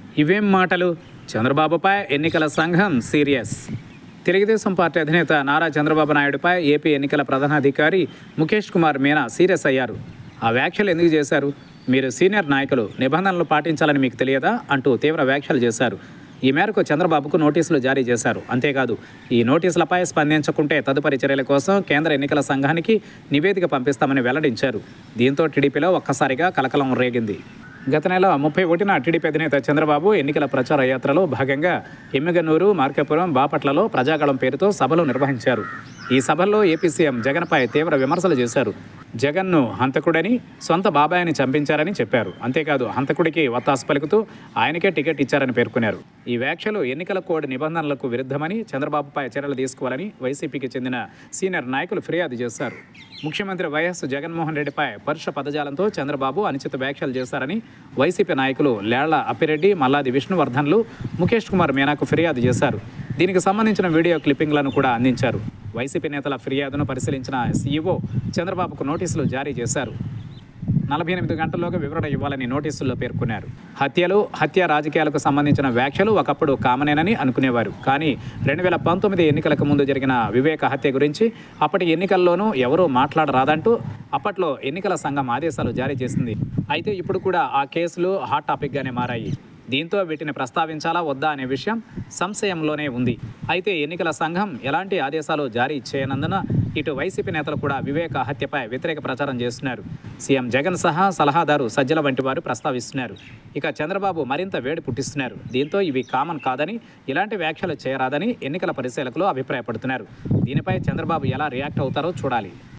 ఇవేం మాటలు చంద్రబాబుపై ఎన్నికల సంఘం సీరియస్ తెలుగుదేశం పార్టీ అధినేత నారా చంద్రబాబు నాయుడుపై ఏపీ ఎన్నికల ప్రధానాధికారి ముఖేష్ కుమార్ మీనా సీరియస్ అయ్యారు ఆ వ్యాఖ్యలు ఎందుకు చేశారు మీరు సీనియర్ నాయకులు నిబంధనలు పాటించాలని మీకు తెలియదా అంటూ తీవ్ర వ్యాఖ్యలు చేశారు ఈ మేరకు చంద్రబాబుకు నోటీసులు జారీ చేశారు అంతేకాదు ఈ నోటీసులపై స్పందించకుంటే తదుపరి చర్యల కోసం కేంద్ర ఎన్నికల సంఘానికి నివేదిక పంపిస్తామని వెల్లడించారు దీంతో టీడీపీలో ఒక్కసారిగా కలకలం రేగింది గత నెల ముప్పై ఒకటిన టీడీపీ అధినేత చంద్రబాబు ఎన్నికల ప్రచార యాత్రలో భాగంగా ఎమ్మిగనూరు మార్కాపురం బాపట్లలో ప్రజాగళం పేరుతో సభలు నిర్వహించారు ఈ సభల్లో ఏపీ సీఎం జగన్పై తీవ్ర విమర్శలు చేశారు జగన్ను హంతకుడని సొంత బాబాయిని చంపించారని చెప్పారు అంతేకాదు హంతకుడికి వత్తాసు పలుకుతూ ఆయనకే టికెట్ ఇచ్చారని పేర్కొన్నారు ఈ వ్యాఖ్యలు ఎన్నికల కోడ్ నిబంధనలకు విరుద్ధమని చంద్రబాబుపై చర్యలు తీసుకోవాలని వైసీపీకి చెందిన సీనియర్ నాయకులు ఫిర్యాదు చేశారు ముఖ్యమంత్రి వైఎస్ జగన్మోహన్ రెడ్డిపై పరుష పదజాలంతో చంద్రబాబు అనుచిత వ్యాఖ్యలు చేశారని వైసీపీ నాయకులు లేళ్ల అప్పిరెడ్డి మల్లాది విష్ణువర్ధన్లు ముఖేష్ కుమార్ మీనాకు ఫిర్యాదు చేశారు దీనికి సంబంధించిన వీడియో క్లిప్పింగ్లను కూడా అందించారు వైసీపీ నేతల ఫిర్యాదును పరిశీలించిన సీఈఓ చంద్రబాబుకు నోటీసులు జారీ చేశారు నలభై ఎనిమిది గంటల్లోగా వివరణ ఇవ్వాలని నోటీసుల్లో పేర్కొన్నారు హత్యలు హత్య రాజకీయాలకు సంబంధించిన వ్యాఖ్యలు ఒకప్పుడు కామనేనని అనుకునేవారు కానీ రెండు వేల పంతొమ్మిది ఎన్నికలకు ముందు జరిగిన వివేక హత్య గురించి అప్పటి ఎన్నికల్లోనూ ఎవరూ మాట్లాడరాదంటూ అప్పట్లో ఎన్నికల సంఘం ఆదేశాలు జారీ చేసింది అయితే ఇప్పుడు కూడా ఆ కేసులు హాట్ టాపిక్గానే మారాయి దీంతో వీటిని ప్రస్తావించాలా వద్దా అనే విషయం సంశయంలోనే ఉంది అయితే ఎన్నికల సంఘం ఎలాంటి ఆదేశాలు జారీ చేయనందున ఇటు వైసీపీ నేతలు కూడా వివేక హత్యపై వ్యతిరేక ప్రచారం చేస్తున్నారు సీఎం జగన్ సహా సలహాదారు సజ్జల వంటి వారు ప్రస్తావిస్తున్నారు ఇక చంద్రబాబు మరింత వేడి పుట్టిస్తున్నారు దీంతో ఇవి కామన్ కాదని ఇలాంటి వ్యాఖ్యలు చేయరాదని ఎన్నికల పరిశీలకులు అభిప్రాయపడుతున్నారు దీనిపై చంద్రబాబు ఎలా రియాక్ట్ అవుతారో చూడాలి